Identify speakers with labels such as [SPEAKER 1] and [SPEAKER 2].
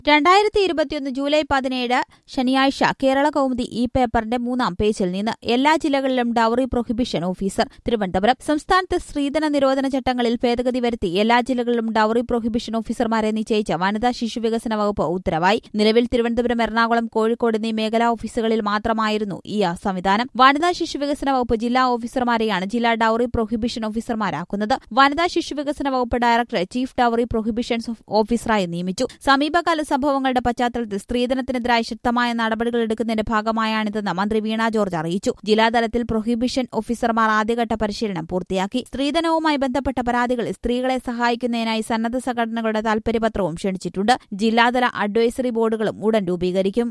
[SPEAKER 1] രണ്ടായിരത്തി ഇരുപത്തിയൊന്ന് ജൂലൈ പതിനേഴ് ശനിയാഴ്ച കേരള കൗമുദി ഈ പേപ്പറിന്റെ മൂന്നാം പേജിൽ നിന്ന് എല്ലാ ജില്ലകളിലും ഡൌറി പ്രൊഹിബിഷൻ ഓഫീസർ തിരുവനന്തപുരം സംസ്ഥാനത്ത് സ്ത്രീധന നിരോധന ചട്ടങ്ങളിൽ ഭേദഗതി വരുത്തി എല്ലാ ജില്ലകളിലും ഡൌറി പ്രൊഹിബിഷൻ ഓഫീസർമാരെ നിശ്ചയിച്ച വനിതാ ശിശു വികസന വകുപ്പ് ഉത്തരവായി നിലവിൽ തിരുവനന്തപുരം എറണാകുളം കോഴിക്കോട് എന്നീ മേഖലാ ഓഫീസുകളിൽ മാത്രമായിരുന്നു ഈ സംവിധാനം വനിതാ ശിശു വികസന വകുപ്പ് ജില്ലാ ഓഫീസർമാരെയാണ് ജില്ലാ ഡൌറി പ്രൊഹിബിഷൻ ഓഫീസർമാരാക്കുന്നത് വനിതാ ശിശു വികസന വകുപ്പ് ഡയറക്ടറെ ചീഫ് ഡൌറി പ്രൊഹിബിഷൻ ഓഫീസറായി നിയമിച്ചു സമീപകാല സംഭവങ്ങളുടെ പശ്ചാത്തലത്തിൽ സ്ത്രീധനത്തിനെതിരായ ശക്തമായ നടപടികൾ എടുക്കുന്നതിന്റെ ഭാഗമായാണിതെന്ന് മന്ത്രി വീണ ജോർജ് അറിയിച്ചു ജില്ലാതലത്തിൽ പ്രൊഹിബിഷൻ ഓഫീസർമാർ ആദ്യഘട്ട പരിശീലനം പൂർത്തിയാക്കി സ്ത്രീധനവുമായി ബന്ധപ്പെട്ട പരാതികളിൽ സ്ത്രീകളെ സഹായിക്കുന്നതിനായി സന്നദ്ധ സംഘടനകളുടെ താൽപര്യപത്രവും ക്ഷണിച്ചിട്ടുണ്ട് ജില്ലാതല അഡ്വൈസറി ബോർഡുകളും ഉടൻ രൂപീകരിക്കും